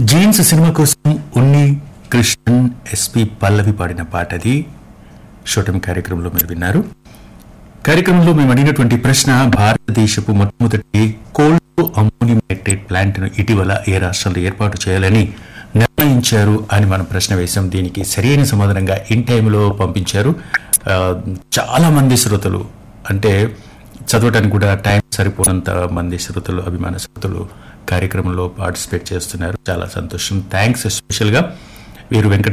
jeans cinema కోసం ఉన్ని Krishnan SP పల్లవి పాడిన పాట అది షూటింగ్ కార్యక్రమంలో మీరు విన్నారు కార్యక్రమంలో మేము అడిగినటువంటి ప్రశ్న భారతదేశపు మొట్టమొదటి కోల్డ్ అమోనిమేటెడ్ ప్లాంట్ ను ఇటీవల ఏ రాష్ట్రంలో ఏర్పాటు చేయాలని నిర్ణయించారు అని మనం ప్రశ్న వేశాం దీనికి సరైన సమాధానంగా ఇన్ టైంలో పంపించారు ఆ, చాలా మంది శ్రోతలు అంటే చదవటానికి కూడా టైం సరిపోనంత మంది శ్రోతలు అభిమాన శ్రోతలు కార్యక్రమంలో పార్టిసిపేట్ చేస్తున్నారు చాలా సంతోషం థ్యాంక్స్ ఎస్పెషల్గా వీరు వెంకట